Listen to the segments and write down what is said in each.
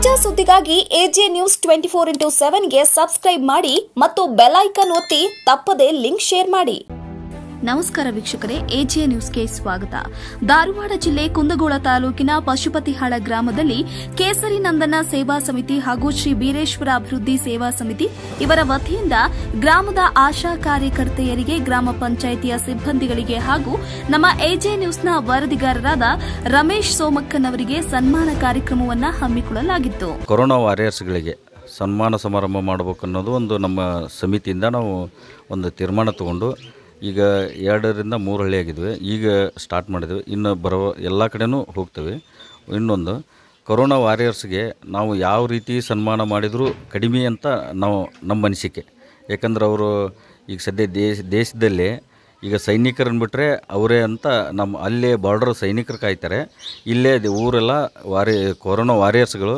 ತಾಜಾ ಸುದ್ದಿಗಾಗಿ AJ news twenty four into ಸೆವೆನ್ಗೆ ಸಬ್ಸ್ಕ್ರೈಬ್ ಮಾಡಿ ಮತ್ತು ಬೆಲ್ ಐಕನ್ ಒತ್ತಿ ತಪ್ಪದೇ ಲಿಂಕ್ ಶೇರ್ ಮಾಡಿ ನಮಸ್ಕಾರ ವೀಕ್ಷಕರೇ ಎಜೆ ನ್ಯೂಸ್ಗೆ ಸ್ವಾಗತ ಧಾರವಾಡ ಜಿಲ್ಲೆ ಕುಂದಗೋಳ ತಾಲೂಕಿನ ಪಶುಪತಿಹಾಳ ಗ್ರಾಮದಲ್ಲಿ ಕೇಸರಿ ನಂದನ ಸೇವಾ ಸಮಿತಿ ಹಾಗೂ ಶ್ರೀ ಬೀರೇಶ್ವರ ಅಭಿವೃದ್ಧಿ ಸೇವಾ ಸಮಿತಿ ಇವರ ವತಿಯಿಂದ ಗ್ರಾಮದ ಆಶಾ ಕಾರ್ಯಕರ್ತೆಯರಿಗೆ ಗ್ರಾಮ ಪಂಚಾಯಿತಿಯ ಸಿಬ್ಬಂದಿಗಳಿಗೆ ಹಾಗೂ ನಮ್ಮ ಎಜೆ ನ್ಯೂಸ್ನ ವರದಿಗಾರರಾದ ರಮೇಶ್ ಸೋಮಕ್ಕನವರಿಗೆ ಸನ್ಮಾನ ಕಾರ್ಯಕ್ರಮವನ್ನು ಹಮ್ಮಿಕೊಳ್ಳಲಾಗಿತ್ತು ಕೊರೋನಾ ವಾರಿಯರ್ಸ್ಗಳಿಗೆ ಸನ್ಮಾನ ಸಮಾರಂಭ ಮಾಡಬೇಕು ಅನ್ನೋದು ಒಂದು ನಮ್ಮ ಸಮಿತಿಯಿಂದ ನಾವು ಒಂದು ತೀರ್ಮಾನ ತಗೊಂಡು ಈಗ ಎರಡರಿಂದ ಮೂರು ಹಳ್ಳಿ ಆಗಿದ್ವಿ ಈಗ ಸ್ಟಾರ್ಟ್ ಮಾಡಿದ್ವಿ ಇನ್ನು ಬರೋ ಎಲ್ಲ ಕಡೆನೂ ಹೋಗ್ತೇವೆ ಇನ್ನೊಂದು ಕೊರೋನಾ ವಾರಿಯರ್ಸ್ಗೆ ನಾವು ಯಾವ ರೀತಿ ಸನ್ಮಾನ ಮಾಡಿದರೂ ಕಡಿಮೆ ಅಂತ ನಾವು ನಮ್ಮ ಅನಿಸಿಕೆ ಯಾಕಂದ್ರೆ ಅವರು ಈಗ ಸದ್ಯ ದೇಶ ದೇಶದಲ್ಲೇ ಈಗ ಸೈನಿಕರನ್ನು ಬಿಟ್ಟರೆ ಅವರೇ ಅಂತ ನಮ್ಮ ಅಲ್ಲೇ ಬಾರ್ಡರ್ ಸೈನಿಕರು ಕಾಯ್ತಾರೆ ಇಲ್ಲೇ ದ- ಊರೆಲ್ಲ ವಾರಿ ಕೊರೋನಾ ವಾರಿಯರ್ಸ್ಗಳು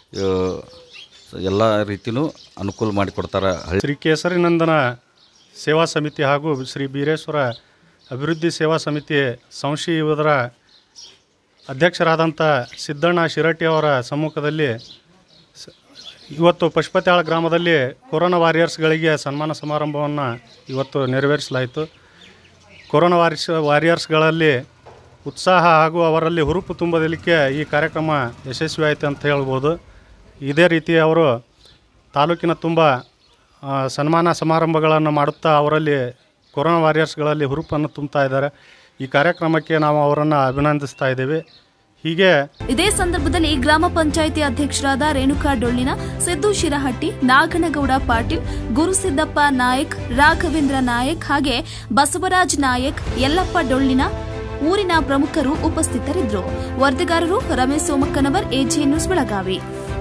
ಎಲ್ಲ ರೀತಿಯೂ ಅನುಕೂಲ ಮಾಡಿಕೊಡ್ತಾರೆ ಹಳ್ಳಿ ಶ್ರೀ ಕೇಸರಿ ನಂದನ ಸೇವಾ ಸಮಿತಿ ಹಾಗೂ ಶ್ರೀ ಬೀರೇಶ್ವರ ಅಭಿವೃದ್ಧಿ ಸೇವಾ ಸಮಿತಿ ಸಂಶಿ ಇವರ ಅಧ್ಯಕ್ಷರಾದಂಥ ಸಿದ್ದಣ್ಣ ಶಿರಟ್ಟಿ ಅವರ ಸಮ್ಮುಖದಲ್ಲಿ ಸ- ಇವತ್ತು ಪಶುಪತಿಯಾಳ ಗ್ರಾಮದಲ್ಲಿ ಕೊರೋನಾ ವಾರಿಯರ್ಸ್ಗಳಿಗೆ ಸನ್ಮಾನ ಸಮಾರಂಭವನ್ನು ಇವತ್ತು ನೆರವೇರಿಸಲಾಯಿತು ಕೊರೋನಾ ವಾರಿಯರ್ಸ್ ವಾರಿಯರ್ಸ್ಗಳಲ್ಲಿ ಉತ್ಸಾಹ ಹಾಗೂ ಅವರಲ್ಲಿ ಹುರುಪು ತುಂಬಲಿಕ್ಕೆ ಈ ಕಾರ್ಯಕ್ರಮ ಯಶಸ್ವಿಯಾಯಿತು ಅಂತ ಹೇಳ್ಬೋದು ಇದೇ ರೀತಿ ಅವರು ತಾಲೂಕಿನ ತುಂಬ ಆ, ಸನ್ಮಾನ ಸಮಾರಂಭಗಳನ್ನು ಮಾಡುತ್ತಾ ಅವರಲ್ಲಿ ಕೊರೋನಾ ವಾರಿಯರ್ಸ್ಗಳಲ್ಲಿ ಹುರುಪನ್ನು ತುಂಬ್ತಾ ಇದ್ದಾರೆ ಈ ಕಾರ್ಯಕ್ರಮಕ್ಕೆ ನಾವು ಅವರನ್ನು ಅಭಿನಂದಿಸ್ತಾ ಇದ್ದೇವೆ ಹೀಗೆ ಇದೇ ಸಂದರ್ಭದಲ್ಲಿ ಗ್ರಾಮ ಪಂಚಾಯಿತಿ ಅಧ್ಯಕ್ಷರಾದ ರೇಣುಕಾ ಡೊಳ್ಳಿನ ಸಿದ್ದು ಶಿರಹಟ್ಟಿ ನಾಗನಗೌಡ ಪಾಟೀಲ್ ಗುರುಸಿದ್ದಪ್ಪ ನಾಯಕ್ ರಾಘವೇಂದ್ರ ನಾಯಕ್ ಹಾಗೆ ಬಸವರಾಜ್ ನಾಯಕ್ ಯಲ್ಲಪ್ಪ ಡೊಳ್ಳಿನ ಊರಿನ ಪ್ರಮುಖರು ಉಪಸ್ಥಿತರಿದ್ದರು ವರದಿಗಾರರು ರಮೇಶ್ ಸೋಮಕ್ಕನವರ್ ಎಜೆ ನ್ಯೂಸ್ ಬೆಳಗಾವಿ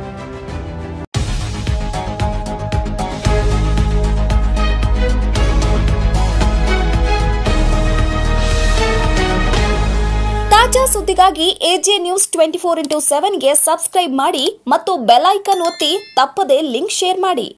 ತಾಜಾ ಸುದ್ದಿಗಾಗಿ AJ news twenty four into ಸೆವೆನ್ಗೆ ಸಬ್ಸ್ಕ್ರೈಬ್ ಮಾಡಿ ಮತ್ತು ಬೆಲ್ ಐಕನ್ ಒತ್ತಿ ತಪ್ಪದೇ ಲಿಂಕ್ ಶೇರ್ ಮಾಡಿ